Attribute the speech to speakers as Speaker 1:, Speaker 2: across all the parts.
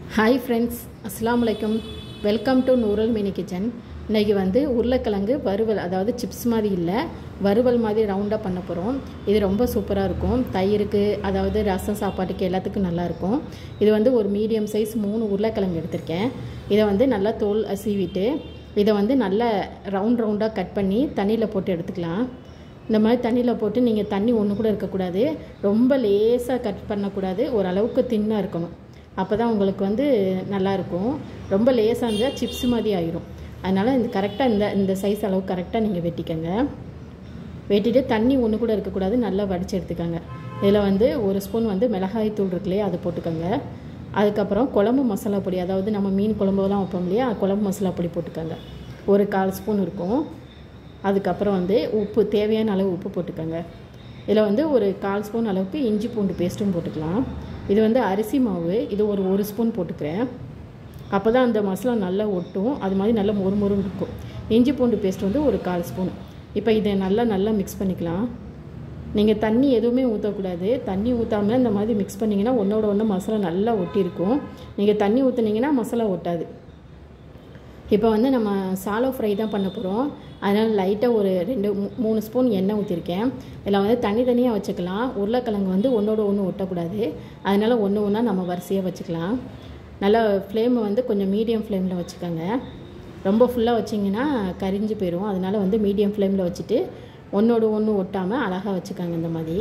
Speaker 1: hi friends அஸ்ஸலாமு அலைக்கும் welcome to Noorul mini kitchen இன்றைக்கி வந்து உருளைக்கிழங்கு வறுவல் அதாவது சிப்ஸ் மாதிரி இல்லை வறுவல் மாதிரி ரவுண்டாக பண்ண போகிறோம் இது ரொம்ப சூப்பராக இருக்கும் தயிருக்கு அதாவது ரசம் சாப்பாட்டுக்கு எல்லாத்துக்கும் நல்லாயிருக்கும் இது வந்து ஒரு மீடியம் சைஸ் மூணு உருளைக்கிழங்கு எடுத்திருக்கேன் இதை வந்து நல்லா தோல் சீவிட்டு இதை வந்து நல்லா ரவுண்ட் ரவுண்டாக கட் பண்ணி தண்ணியில் போட்டு எடுத்துக்கலாம் இந்த மாதிரி தண்ணியில் போட்டு நீங்கள் தண்ணி ஒன்று கூட இருக்கக்கூடாது ரொம்ப லேசாக கட் பண்ணக்கூடாது ஓரளவுக்கு தின்னாக இருக்கணும் அப்போ தான் உங்களுக்கு வந்து நல்லாயிருக்கும் ரொம்ப லேசாக இருந்தால் சிப்ஸ் மாதிரி ஆயிரும் அதனால் இந்த கரெக்டாக இந்த இந்த சைஸ் அளவு கரெக்டாக நீங்கள் வெட்டிக்கங்க வெட்டிட்டு தண்ணி ஒன்று கூட இருக்கக்கூடாது நல்லா வடித்து எடுத்துக்கோங்க இதில் வந்து ஒரு ஸ்பூன் வந்து மிளகாய் தூள் இருக்கு இல்லையா அது போட்டுக்கோங்க அதுக்கப்புறம் குழம்பு மசாலா பொடி அதாவது நம்ம மீன் குழம்புலாம் வைப்போம் இல்லையா குழம்பு மசாலா பொடி போட்டுக்கோங்க ஒரு கால் ஸ்பூன் இருக்கும் அதுக்கப்புறம் வந்து உப்பு தேவையான அளவு உப்பு போட்டுக்கோங்க இதில் வந்து ஒரு கால் ஸ்பூன் அளவுக்கு இஞ்சி பூண்டு பேஸ்ட்டும் போட்டுக்கலாம் இது வந்து அரிசி மாவு இது ஒரு ஒரு ஸ்பூன் போட்டுக்கிறேன் அப்போ தான் அந்த மசாலா நல்லா ஒட்டும் அது மாதிரி நல்லா மொறு மொறுன்னு இருக்கும் இஞ்சி பூண்டு பேஸ்ட் வந்து ஒரு கால் ஸ்பூன் இப்போ இதை நல்லா நல்லா மிக்ஸ் பண்ணிக்கலாம் நீங்கள் தண்ணி எதுவுமே ஊற்றக்கூடாது தண்ணி ஊற்றாமல் இந்த மாதிரி மிக்ஸ் பண்ணிங்கன்னா ஒன்றோட ஒன்று மசாலா நல்லா ஒட்டியிருக்கும் நீங்கள் தண்ணி ஊற்றுனீங்கன்னா மசாலா ஒட்டாது இப்போ வந்து நம்ம சாலோ ஃப்ரை தான் பண்ண போகிறோம் அதனால் லைட்டாக ஒரு ரெண்டு மூ- மூணு ஸ்பூன் எண்ணெய் ஊற்றிருக்கேன் இதில் வந்து தனித்தனியாக வச்சுக்கலாம் உருளைக்கிழங்கு வந்து ஒன்றோட ஒன்று ஒட்டக்கூடாது அதனால் ஒன்று ஒன்றா நம்ம வரிசையாக வச்சுக்கலாம் நல்லா ஃப்ளேமை வந்து கொஞ்சம் மீடியம் ஃப்ளேமில் வச்சுக்கோங்க ரொம்ப ஃபுல்லாக வச்சிங்கன்னா கரிஞ்சு போயிடும் அதனால் வந்து மீடியம் ஃப்ளேமில் வச்சுட்டு ஒன்றோட ஒன்று ஒட்டாமல் அழகாக வச்சுக்கோங்க இந்த மாதிரி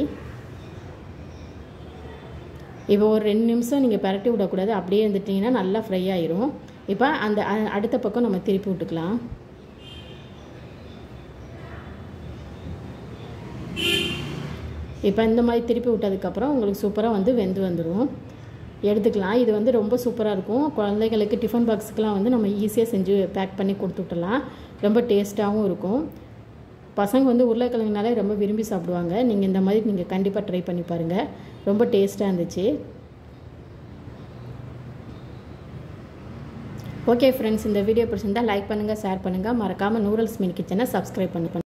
Speaker 1: இப்போ ஒரு ரெண்டு நிமிஷம் நீங்கள் பரட்டி விடக்கூடாது அப்படியே இருந்துட்டிங்கன்னா நல்லா ஃப்ரை ஆயிரும் இப்போ அந்த அ- அடுத்த பக்கம் நம்ம திருப்பி விட்டுக்கலாம் இப்போ இந்த மாதிரி திருப்பி விட்டதுக்கப்புறம் உங்களுக்கு சூப்பராக வந்து வெந்து வந்துடும் எடுத்துக்கலாம் இது வந்து ரொம்ப சூப்பராக இருக்கும் குழந்தைகளுக்கு டிஃபன் பாக்ஸுக்கெலாம் வந்து நம்ம ஈஸியாக செஞ்சு பேக் பண்ணி கொடுத்து விட்டுலாம் ரொம்ப டேஸ்ட்டாகவும் இருக்கும் பசங்க வந்து உருளைக்கிழங்குனாலே ரொம்ப விரும்பி சாப்பிடுவாங்க நீங்கள் இந்த மாதிரி நீங்கள் கண்டிப்பாக ட்ரை பண்ணி பாருங்கள் ரொம்ப டேஸ்ட்டாக இருந்துச்சு ஓகே ஃப்ரெண்ட்ஸ் இந்த வீடியோ பிடிச்சிருந்தா லைக் பண்ணுங்கள் ஷேர் பண்ணுங்கள் மறக்காமல் நூரல்ஸ் மீன் கிச்சனை சப்ஸ்கிரைப் பண்ணி